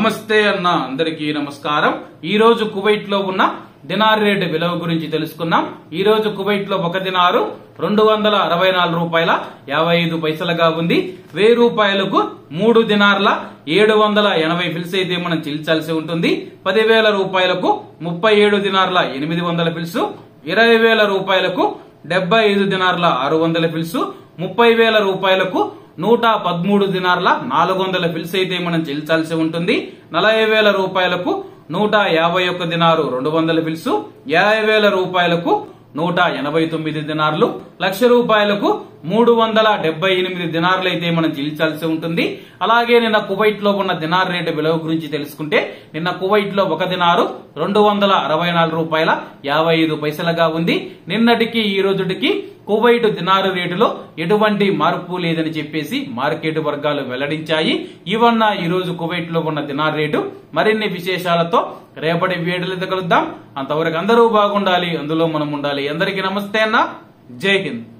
నమస్తే అన్న అందరికీ నమస్కారం ఈ రోజు కువైట్ లో ఉన్న దినార్ రేటు విలువ గురించి తెలుసుకుందాం ఈ రోజు కువైట్ లో ఒక దినారు రెండు వందల అరవై నాలుగు రూపాయల యాభై ఐదు పైసలుగా ఉంది వెయ్యి రూపాయలకు మూడు దినార్ల ఏడు వందల ఎనభై ఫిల్స్ అయితే మనం చెల్లించాల్సి ఉంటుంది పదివేల రూపాయలకు ముప్పై ఏడు దినార్ల ఎనిమిది వందల ఫిల్స్ ఇరవై వేల రూపాయలకు డెబ్బై ఐదు దినార్ల ఆరు వందల ఫిల్స్ ముప్పై వేల రూపాయలకు నూట పదమూడు దినార్ల నాలుగు వందల ఫిల్స్ అయితే మనం చెల్లించాల్సి ఉంటుంది నలభై వేల రూపాయలకు నూట యాభై ఒక్క దినారు రెండు వందల ఫిల్స్ యాభై వేల రూపాయలకు నూట ఎనభై తొమ్మిది దినార్లు లక్ష రూపాయలకు మూడు వందల డెబ్బై ఎనిమిది దినార్లు అయితే మనం చెల్లించాల్సి ఉంటుంది అలాగే నిన్న కువైట్ లో ఉన్న దినార్ రేటు విలువ గురించి తెలుసుకుంటే నిన్న కువైట్ లో ఒక దినారు రెండు వందల అరవై నాలుగు రూపాయల యాభై ఐదు పైసలుగా ఉంది నిన్నటికి ఈ రోజుటికి కువైట్ దినారు రేటులో ఎటువంటి మార్పు లేదని చెప్పేసి మార్కెట్ వర్గాలు వెల్లడించాయి ఇవన్న ఈ రోజు కువైట్ లో ఉన్న దినార్ రేటు మరిన్ని విశేషాలతో రేపటి వేడులతో కలుద్దాం అంతవరకు అందరూ బాగుండాలి అందులో మనం ఉండాలి అందరికీ నమస్తే అన్న జై హింద్